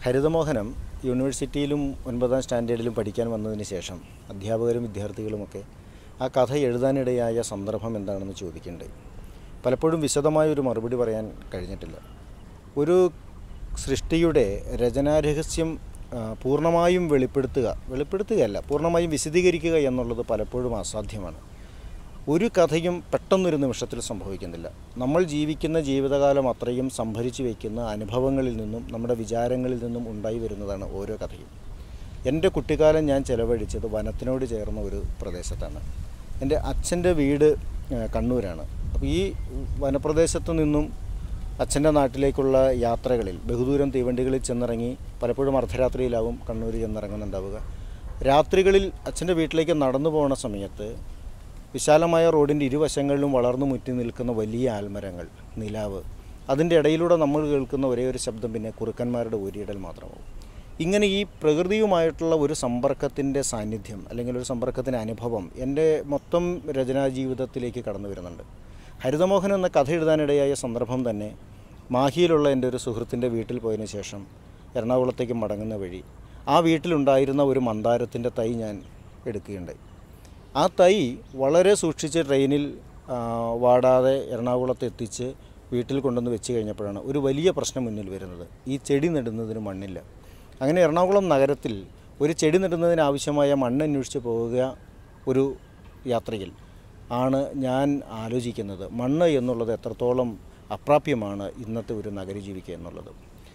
ഹരിതമോഹനം യൂണിവേഴ്സിറ്റിയിലും ഒൻപതാം സ്റ്റാൻഡേർഡിലും പഠിക്കാൻ വന്നതിന് ശേഷം അധ്യാപകരും വിദ്യാർത്ഥികളുമൊക്കെ ആ കഥ എഴുതാനിടയായ സന്ദർഭം എന്താണെന്ന് ചോദിക്കുന്നുണ്ട് പലപ്പോഴും വിശദമായ ഒരു മറുപടി പറയാൻ കഴിഞ്ഞിട്ടില്ല ഒരു സൃഷ്ടിയുടെ രചനാരഹസ്യം ആ, പൂർണ്ണമായും വെളിപ്പെടുത്തുക വെളിപ്പെടുത്തുകയല്ല പൂർണ്ണമായും വിശദീകരിക്കുക എന്നുള്ളത് പലപ്പോഴും അസാധ്യമാണ് ഒരു കഥയും പെട്ടെന്നൊരു നിമിഷത്തിൽ സംഭവിക്കുന്നില്ല നമ്മൾ ജീവിക്കുന്ന ജീവിതകാലം അത്രയും സംഭരിച്ചു വയ്ക്കുന്ന അനുഭവങ്ങളിൽ നിന്നും നമ്മുടെ വിചാരങ്ങളിൽ നിന്നും ഉണ്ടായി വരുന്നതാണ് ഓരോ കഥയും എൻ്റെ കുട്ടിക്കാലം ഞാൻ ചെലവഴിച്ചത് വനത്തിനോട് ചേർന്ന ഒരു പ്രദേശത്താണ് എൻ്റെ അച്ഛൻ്റെ വീട് ആ, കണ്ണൂരാണ് അപ്പോൾ ഈ വനപ്രദേശത്തു നിന്നും അച്ഛൻ്റെ നാട്ടിലേക്കുള്ള യാത്രകളിൽ ബഹുദൂരം തീവണ്ടികളിൽ ചെന്നിറങ്ങി പലപ്പോഴും അർദ്ധരാത്രിയിലാവും കണ്ണൂർ ചെന്നിറങ്ങുന്നുണ്ടാവുക രാത്രികളിൽ അച്ഛൻ്റെ വീട്ടിലേക്ക് നടന്നു പോകുന്ന സമയത്ത് വിശാലമായ റോഡിൻ്റെ ഇരുവശങ്ങളിലും വളർന്നു മുറ്റി നിൽക്കുന്ന വലിയ ആൽമരങ്ങൾ നിലാവ് അതിൻ്റെ ഇടയിലൂടെ നമ്മൾ കേൾക്കുന്ന ഒരേ ഒരു ശബ്ദം പിന്നെ കുറുക്കന്മാരുടെ ഊരിയിടൽ മാത്രമാവും ഇങ്ങനെ ഈ പ്രകൃതിയുമായിട്ടുള്ള ഒരു സമ്പർക്കത്തിൻ്റെ സാന്നിധ്യം അല്ലെങ്കിൽ ഒരു സമ്പർക്കത്തിൻ്റെ അനുഭവം എൻ്റെ മൊത്തം രചനാ ജീവിതത്തിലേക്ക് കടന്നു വരുന്നുണ്ട് ഹരിതമോഹൻ എന്ന കഥ എഴുതാനിടയായ സന്ദർഭം തന്നെ മാഹിയിലുള്ള എൻ്റെ ഒരു സുഹൃത്തിൻ്റെ വീട്ടിൽ പോയതിന് ശേഷം എറണാകുളത്തേക്ക് മടങ്ങുന്ന വഴി ആ വീട്ടിലുണ്ടായിരുന്ന ഒരു മന്ദാരത്തിൻ്റെ തൈ ഞാൻ എടുക്കുകയുണ്ടായി ആ തൈ വളരെ സൂക്ഷിച്ച് ട്രെയിനിൽ ആ, വാടാതെ എറണാകുളത്ത് എത്തിച്ച് വീട്ടിൽ കൊണ്ടുവന്ന് വെച്ച് കഴിഞ്ഞപ്പോഴാണ് ഒരു വലിയ പ്രശ്നം മുന്നിൽ വരുന്നത് ഈ ചെടി നടുന്നതിന് മണ്ണില്ല അങ്ങനെ എറണാകുളം നഗരത്തിൽ ഒരു ചെടി നടുന്നതിന് ആവശ്യമായ മണ്ണ് അന്വേഷിച്ച് പോവുക ഒരു യാത്രയിൽ ആണ് ഞാൻ ആലോചിക്കുന്നത് മണ്ണ് എന്നുള്ളത് എത്രത്തോളം അപ്രാപ്യമാണ് ഇന്നത്തെ ഒരു നഗര ജീവിക്കുക എന്നുള്ളത്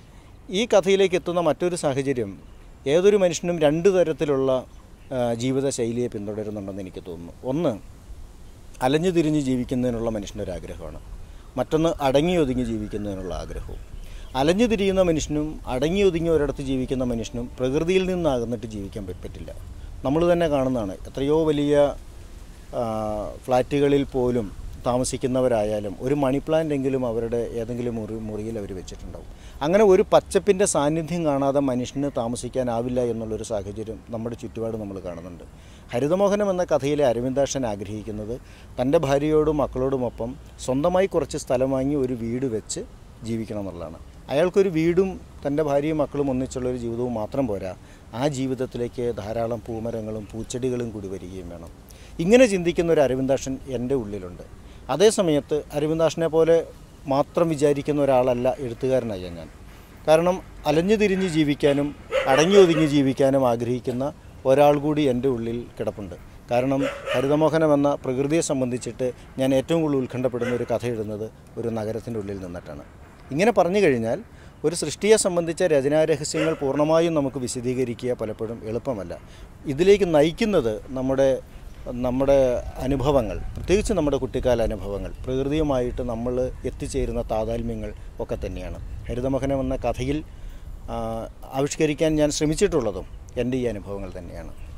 ഈ കഥയിലേക്ക് എത്തുന്ന മറ്റൊരു സാഹചര്യം ഏതൊരു മനുഷ്യനും രണ്ട് തരത്തിലുള്ള ആ, ജീവിതശൈലിയെ പിന്തുടരുന്നുണ്ടെന്ന് എനിക്ക് തോന്നുന്നു ഒന്ന് അലഞ്ഞു തിരിഞ്ഞ് ജീവിക്കുന്നതിനുള്ള മനുഷ്യൻ്റെ ഒരു ആഗ്രഹമാണ് മറ്റൊന്ന് അടങ്ങി ഒതുങ്ങി ജീവിക്കുന്നതിനുള്ള ആഗ്രഹവും അലഞ്ഞു തിരിയുന്ന മനുഷ്യനും അടങ്ങി ഒതുങ്ങി ഒരിടത്ത് ജീവിക്കുന്ന മനുഷ്യനും പ്രകൃതിയിൽ നിന്നാകുന്നിട്ട് ജീവിക്കാൻ പ- പറ്റില്ല നമ്മൾ തന്നെ കാണുന്നതാണ് എത്രയോ വലിയ ആ, ഫ്ലാറ്റുകളിൽ പോലും താമസിക്കുന്നവരായാലും ഒരു മണി പ്ലാന്റ് എങ്കിലും അവരുടെ ഏതെങ്കിലും മുറി മുറിയിൽ അവർ വെച്ചിട്ടുണ്ടാവും അങ്ങനെ ഒരു പച്ചപ്പിൻ്റെ സാന്നിധ്യം കാണാതെ മനുഷ്യന് താമസിക്കാനാവില്ല എന്നുള്ളൊരു സാഹചര്യം നമ്മുടെ ചുറ്റുപാട് നമ്മൾ കാണുന്നുണ്ട് ഹരിതമോഹനം എന്ന കഥയിലെ അരവിന്ദാക്ഷൻ ആഗ്രഹിക്കുന്നത് തൻ്റെ ഭാര്യയോടും മക്കളോടുമൊപ്പം സ്വന്തമായി കുറച്ച് സ്ഥലം വാങ്ങി ഒരു വീട് വെച്ച് ജീവിക്കണം എന്നുള്ളതാണ് അയാൾക്കൊരു വീടും തൻ്റെ ഭാര്യയും മക്കളും ഒന്നിച്ചുള്ള ഒരു ജീവിതവും മാത്രം പോരാ ആ ജീവിതത്തിലേക്ക് ധാരാളം പൂമരങ്ങളും പൂച്ചെടികളും കൂടി വരികയും വേണം ഇങ്ങനെ ചിന്തിക്കുന്ന ഒരു അരവിന്ദാക്ഷൻ എൻ്റെ ഉള്ളിലുണ്ട് അതേ സമയത്ത് അരവിന്ദാക്ഷനെ പോലെ മാത്രം വിചാരിക്കുന്ന ഒരാളല്ല എഴുത്തുകാരനായ ഞാൻ കാരണം അലഞ്ഞു തിരിഞ്ഞ് ജീവിക്കാനും അടങ്ങി ഒതുങ്ങി ജീവിക്കാനും ആഗ്രഹിക്കുന്ന ഒരാൾ കൂടി എൻ്റെ ഉള്ളിൽ കിടപ്പുണ്ട് കാരണം ഹരിതമോഹനം എന്ന പ്രകൃതിയെ സംബന്ധിച്ചിട്ട് ഞാൻ ഏറ്റവും കൂടുതൽ ഉത്കണ്ഠപ്പെടുന്ന ഒരു കഥ എഴുതുന്നത് ഒരു നഗരത്തിൻ്റെ ഉള്ളിൽ നിന്നിട്ടാണ് ഇങ്ങനെ പറഞ്ഞു കഴിഞ്ഞാൽ ഒരു സൃഷ്ടിയെ സംബന്ധിച്ച രചനാരഹസ്യങ്ങൾ പൂർണ്ണമായും നമുക്ക് വിശദീകരിക്കുക പലപ്പോഴും എളുപ്പമല്ല ഇതിലേക്ക് നയിക്കുന്നത് നമ്മുടെ നമ്മുടെ അനുഭവങ്ങൾ പ്രത്യേകിച്ച് നമ്മുടെ കുട്ടിക്കാല അനുഭവങ്ങൾ പ്രകൃതിയുമായിട്ട് നമ്മൾ എത്തിച്ചേരുന്ന താതാത്മ്യങ്ങൾ ഒക്കെ തന്നെയാണ് ഹരിതമോഹനം എന്ന കഥയിൽ ആ, ആവിഷ്കരിക്കാൻ ഞാൻ ശ്രമിച്ചിട്ടുള്ളതും എൻ്റെ ഈ അനുഭവങ്ങൾ തന്നെയാണ്